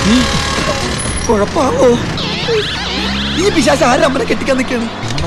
കുഴപ്പാവോ ഈ പിശാശ ആരും അമ്മനെ കെട്ടിക്കാൻ നിൽക്കാണ്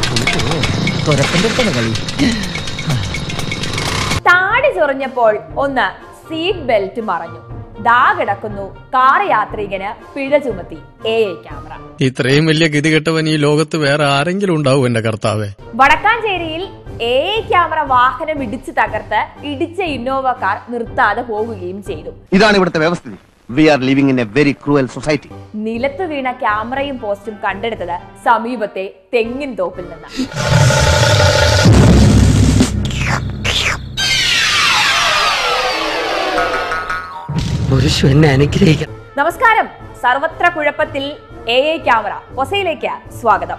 താടി ചൊറിഞ്ഞപ്പോൾ ഒന്ന് സീറ്റ് ബെൽറ്റ് മറഞ്ഞു ദാ കിടക്കുന്നു കാർ യാത്രികന് പിഴ ചുമത്തി എ ഐ ക്യാമറ ഇത്രയും വലിയ ഗതികെട്ടവൻ ഈ ലോകത്ത് വേറെ ആരെങ്കിലും ഉണ്ടാവും എന്റെ കർത്താവേ വടക്കാഞ്ചേരിയിൽ എ ഐ ക്യാമറ വാഹനം ഇടിച്ചു തകർത്ത് ഇടിച്ച ഇന്നോവ കാർ നിർത്താതെ പോകുകയും ചെയ്തു ഇതാണ് ഇവിടുത്തെ വ്യവസ്ഥിതി we are living in a very cruel society നിലത്ത് വീണ ക്യാമറയും പോസ്റ്റും കണ്ടെടുത്തത് സമീപത്തെ തെങ്ങിൻ തോപ്പിൽ നിന്ന് പുരുഷ എന്നെ അനുഗ്രഹിക്കണം നമസ്കാരം സർവത്ര കുഴപ്പത്തിൽ എ ഐ ക്യാമറ ഒസയിലേക്ക് സ്വാഗതം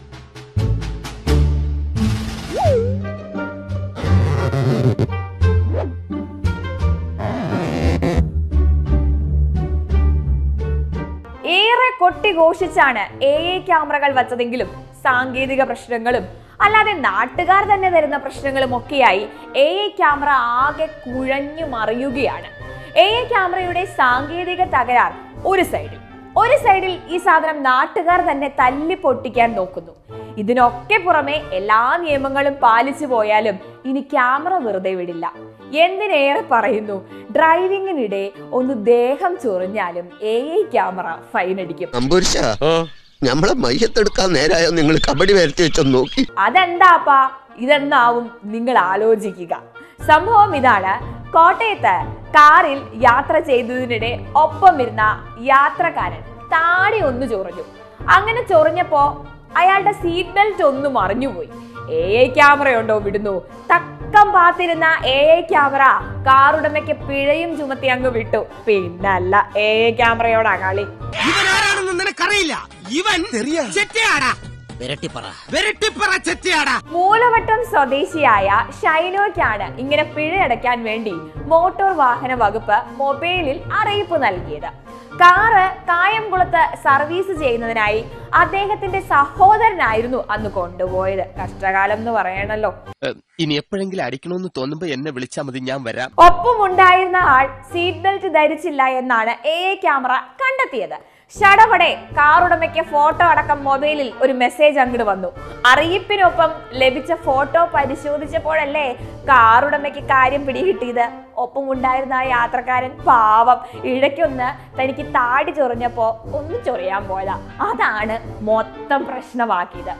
ഏറെ കൊട്ടിഘോഷിച്ചാണ് എ ഐ ക്യാമറകൾ വച്ചതെങ്കിലും സാങ്കേതിക പ്രശ്നങ്ങളും അല്ലാതെ നാട്ടുകാർ തന്നെ തരുന്ന പ്രശ്നങ്ങളും ഒക്കെയായി എ ഐ ക്യാമറ ആകെ കുഴഞ്ഞു മറിയുകയാണ് എ ഐ ക്യാമറയുടെ സാങ്കേതിക തകരാർ ഒരു സൈഡിൽ ഒരു സൈഡിൽ ഈ സാധനം നാട്ടുകാർ തന്നെ തല്ലി പൊട്ടിക്കാൻ നോക്കുന്നു ഇതിനൊക്കെ പുറമെ എല്ലാ നിയമങ്ങളും പാലിച്ചു പോയാലും ഇനി ക്യാമറ വെറുതെ വിടില്ല എന്തിനേറെ പറയുന്നു ഡ്രൈവിങ്ങിനിടെ ഒന്ന് ദേഹം ചൊറിഞ്ഞാലും എ ഐ ക്യാമറ ഫൈൻ അടിക്കും അമ്പുരുഷ നമ്മളെ മയ്യത്തെടുക്കാൻ നേരായോ നിങ്ങൾ കബഡി വരത്തി വെച്ചൊന്ന് നോക്കി അതെന്താപ്പാ ഇതെന്നാവും നിങ്ങൾ ആലോചിക്കുക സംഭവം ഇതാണ് കോട്ടയത്ത് കാറിൽ യാത്ര ചെയ്തതിനിടെ ഒപ്പം ഇരുന്ന യാത്രക്കാരൻ താടി ഒന്ന് ചൊറിഞ്ഞു അങ്ങനെ ചൊറിഞ്ഞപ്പോ അയാളുടെ സീറ്റ് ബെൽറ്റ് ഒന്ന് മറിഞ്ഞുപോയി എ ഐ ക്യാമറയുണ്ടോ വിടുന്നു തക്കം പാത്തിരുന്ന എ ഐ ക്യാമറ കാറുടമയ്ക്ക് പിഴയും ചുമത്തി അങ്ങ് വിട്ടു പിന്നല്ല എ ഐ ക്യാമറയോടാ കളി ഇവനാരാണെന്ന് നിനക്കറിയില്ല ഇവൻ ചെറ്റയാടാ വിരട്ടിപ്പറ വെരട്ടിപ്പറ ചെറ്റയാടാ മൂലവട്ടം സ്വദേശിയായ ഷൈനോയ്ക്കാണ് ഇങ്ങനെ പിഴയടയ്ക്കാൻ വേണ്ടി മോട്ടോർ വാഹന വകുപ്പ് മൊബൈലിൽ അറിയിപ്പ് നൽകിയത് കാറ് കായംകുളത്ത് സർവീസ് ചെയ്യുന്നതിനായി അദ്ദേഹത്തിന്റെ സഹോദരനായിരുന്നു അന്ന് കൊണ്ടുപോയത് കഷ്ടകാലം എന്ന് പറയണല്ലോ ഇനി എപ്പോഴെങ്കിലും അടിക്കണമെന്ന് തോന്നുമ്പോ എന്നെ വിളിച്ചാൽ മതി ഞാൻ വരാം ഒപ്പമുണ്ടായിരുന്ന ആൾ സീറ്റ് ബെൽറ്റ് ധരിച്ചില്ല എന്നാണ് എ ഐ ക്യാമറ കണ്ടെത്തിയത് ഷടപടെ കാറുടമയ്ക്ക് ഫോട്ടോ അടക്കം മൊബൈലിൽ ഒരു മെസ്സേജ് അങ്ങോട്ട് വന്നു അറിയിപ്പിനൊപ്പം ലഭിച്ച ഫോട്ടോ പരിശോധിച്ചപ്പോഴല്ലേ കാറുടമയ്ക്ക് കാര്യം പിടികിട്ടിയത് ഒപ്പം ഉണ്ടായിരുന്ന ആ യാത്രക്കാരൻ പാവം ഇടയ്ക്കൊന്ന് തനിക്ക് താടി ചൊറിഞ്ഞപ്പോ ഒന്ന് ചൊറിയാൻ പോയതാ അതാണ് മൊത്തം പ്രശ്നമാക്കിയത്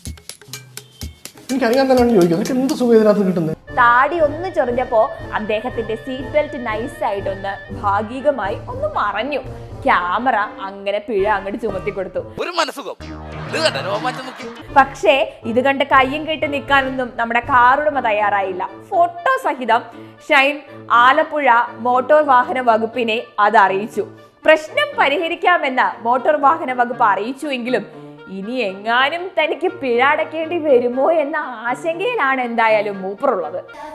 എനിക്കറിയാൻ തന്നെയാണ് ചോദിക്കുന്നത് നിനക്ക് എന്ത് സുഖം ഇതിനകത്ത് കിട്ടുന്നത് താടി ഒന്ന് ചൊറിഞ്ഞപ്പോ അദ്ദേഹത്തിന്റെ സീറ്റ് ബെൽറ്റ് നൈസ് ആയിട്ടൊന്ന് ഭാഗികമായി ഒന്ന് മറഞ്ഞു ക്യാമറ അങ്ങനെ പിഴ അങ്ങോട്ട് ചുമത്തി കൊടുത്തു ഒരു മനസ്സുഖം ഇത് കണ്ട രോമാഞ്ചം നോക്കി പക്ഷേ ഇത് കണ്ട് കയ്യും കെട്ടി നിൽക്കാനൊന്നും നമ്മുടെ കാറുടമ തയ്യാറായില്ല ഫോട്ടോ സഹിതം ഷൈൻ ആലപ്പുഴ മോട്ടോർ വാഹന വകുപ്പിനെ അത് അറിയിച്ചു പ്രശ്നം പരിഹരിക്കാമെന്ന് മോട്ടോർ വാഹന വകുപ്പ് അറിയിച്ചുവെങ്കിലും ഇനി എങ്ങാനും തനിക്ക് പിഴ അടയ്ക്കേണ്ടി വരുമോ എന്ന ആശങ്കയിലാണ് എന്തായാലും മൂപ്പറുള്ളത്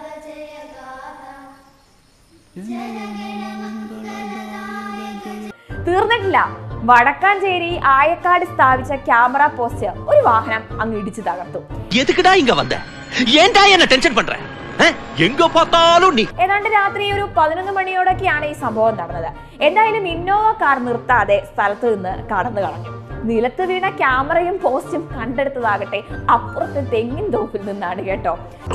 തീർന്നിട്ടില്ല വടക്കാഞ്ചേരി ആയക്കാട് സ്ഥാപിച്ച ക്യാമറ പോസ്റ്റ് ഒരു വാഹനം അങ്ങ് ഇടിച്ചു തകർത്തു എതുക്കടാ ഇങ്ങ വந்த ஏன்டா என்ன டென்ஷன் பண்ற ஆ? எங்க பார்த்தாலும் நீ ഏതാണ്ട് രാത്രി ഒരു പതിനൊന്ന് മണിയോടൊക്കെയാണ് ഈ സംഭവം നടന്നത് എന്തായാലും ഇന്നോവ കാർ നിർത്താതെ സ്ഥലത്ത് നിന്ന് കടന്നു കളഞ്ഞു നിലത്ത് വീണ ക്യാമറയും പോസ്റ്റും കണ്ടെടുത്തതാകട്ടെ അപ്പുറത്തെ തെങ്ങിൻ തോപ്പിൽ നിന്നാണ് കേട്ടോ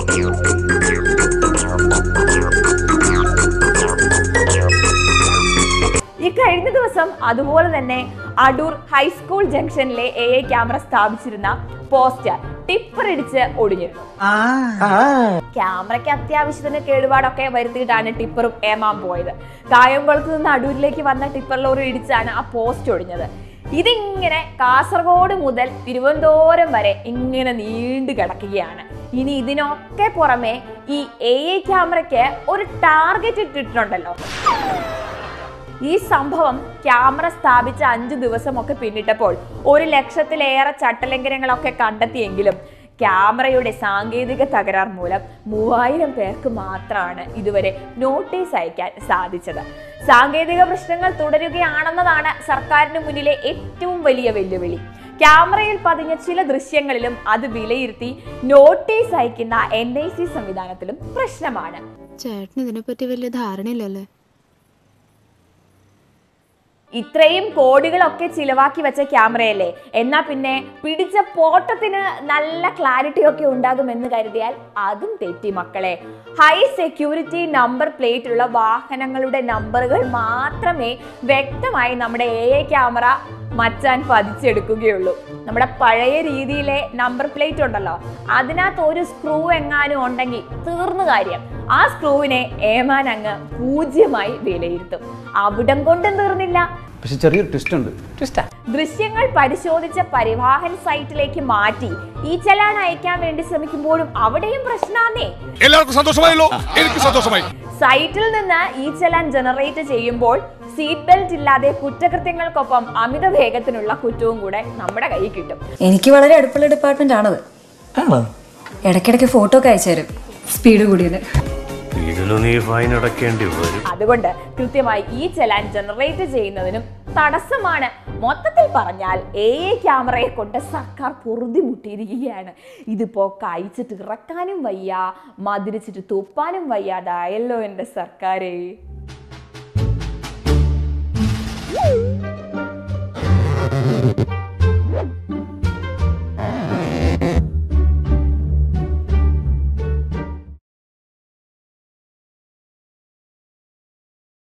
ഈ കഴിഞ്ഞ ദിവസം അതുപോലെ തന്നെ അടൂർ ഹൈസ്കൂൾ ജംഗ്ഷനിലെ എ ഐ ക്യാമറ സ്ഥാപിച്ചിരുന്ന പോസ്റ്റ് ടിപ്പർ ഇടിച്ച് ഒടിഞ്ഞിരുന്നു ക്യാമറയ്ക്ക് അത്യാവശ്യത്തിന് കേടുപാടൊക്കെ വരുത്തിയിട്ടാണ് ടിപ്പറും ഏമാൻ പോയത് കായംകുളത്ത് നിന്ന് അടൂരിലേക്ക് വന്ന ടിപ്പർ ലോറി ഇടിച്ചാണ് ആ പോസ്റ്റ് ഒടിഞ്ഞത് ഇതിങ്ങനെ കാസർഗോഡ് മുതൽ തിരുവനന്തപുരം വരെ ഇങ്ങനെ നീണ്ടു കിടക്കുകയാണ് ഇനി ഇതിനൊക്കെ പുറമെ ഈ എ ഐ ക്യാമറയ്ക്ക് ഒരു ടാർഗറ്റ് ഇട്ടിട്ടുണ്ടല്ലോ ഈ സംഭവം ക്യാമറ സ്ഥാപിച്ച അഞ്ചു ദിവസമൊക്കെ പിന്നിട്ടപ്പോൾ ഒരു ലക്ഷത്തിലേറെ ചട്ടലംഘനങ്ങളൊക്കെ കണ്ടെത്തിയെങ്കിലും ക്യാമറയുടെ സാങ്കേതിക തകരാർ മൂലം മൂവായിരം പേർക്ക് മാത്രമാണ് ഇതുവരെ നോട്ടീസ് അയക്കാൻ സാധിച്ചത് സാങ്കേതിക പ്രശ്നങ്ങൾ തുടരുകയാണെന്നതാണ് സർക്കാരിന് മുന്നിലെ ഏറ്റവും വലിയ വെല്ലുവിളി ക്യാമറയിൽ പതിഞ്ഞ ചില ദൃശ്യങ്ങളിലും അത് വിലയിരുത്തി നോട്ടീസ് അയക്കുന്ന എൻ ഐ സി സംവിധാനത്തിലും പ്രശ്നമാണ് ചേട്ടന് ഇതിനെപ്പറ്റി വലിയ ധാരണയില്ലല്ലേ ഇത്രയും കോടികളൊക്കെ ചിലവാക്കി വെച്ച ക്യാമറയല്ലേ എന്നാ പിന്നെ പിടിച്ച പോട്ടത്തിന് നല്ല ക്ലാരിറ്റി ഒക്കെ ഉണ്ടാകുമെന്ന് കരുതിയാൽ അതും തെറ്റി മക്കളെ ഹൈ സെക്യൂരിറ്റി നമ്പർ പ്ലേറ്റ് ഉള്ള വാഹനങ്ങളുടെ നമ്പറുകൾ മാത്രമേ വ്യക്തമായി നമ്മുടെ എ ഐ ക്യാമറ മച്ചാൻ പതിച്ചെടുക്കുകയുള്ളൂ നമ്മുടെ പഴയ രീതിയിലെ നമ്പർ പ്ലേറ്റ് ഉണ്ടല്ലോ അതിനകത്ത് ഒരു സ്ക്രൂ എങ്ങാനും ഉണ്ടെങ്കിൽ തീർന്നു കാര്യം ആ സ്ക്രൂവിനെ ഏമാൻ അങ്ങ് പൂജ്യമായി വിലയിരുത്തും അവിടം കൊണ്ടും തീർന്നില്ല പക്ഷെ ചെറിയൊരു ട്വിസ്റ്റ് ഉണ്ട് ട്വിസ്റ്റാ ദൃശ്യങ്ങൾ പരിശോധിച്ച പരിവാഹൻ സൈറ്റിലേക്ക് മാറ്റി ഈ ചലാൻ അയക്കാൻ വേണ്ടി ശ്രമിക്കുമ്പോഴും അവിടെയും പ്രശ്നാന്നേ എല്ലാവർക്കും സന്തോഷമായല്ലോ എനിക്ക് സന്തോഷമായി സൈറ്റിൽ നിന്ന് ഈ ചലാൻ ജനറേറ്റ് ചെയ്യുമ്പോൾ സീറ്റ് ബെൽറ്റ് ഇല്ലാതെ കുറ്റകൃത്യങ്ങൾക്കൊപ്പം അമിത വേഗത്തിനുള്ള കുറ്റവും കൂടെ നമ്മുടെ കയ്യിൽ കിട്ടും എനിക്ക് വളരെ അടുപ്പുള്ള ഡിപ്പാർട്ട്മെന്റ് ആണത് ആണോ ഇടയ്ക്കിടയ്ക്ക് ഫോട്ടോ ഒക്കെ അയച്ചു തരും സ്പീഡ് കൂടിയത് ഇതിന് നീ ഫൈൻ അടക്കേണ്ടി വരും അതുകൊണ്ട് കൃത്യമായി ഈ ചലാൻ ജനറേറ്റ് ചെയ്യുന്നതിനും തടസ്സമാണ് മൊത്തത്തിൽ പറഞ്ഞാൽ എ ഐ ക്യാമറയെ കൊണ്ട് സർക്കാർ പൊറുതി മുട്ടിയിരിക്കുകയാണ് ഇതിപ്പോ കഴിച്ചിട്ട് ഇറക്കാനും വയ്യ മതിരിച്ചിട്ട് തുപ്പാനും വയ്യാതായല്ലോ എൻ്റെ സർക്കാരേ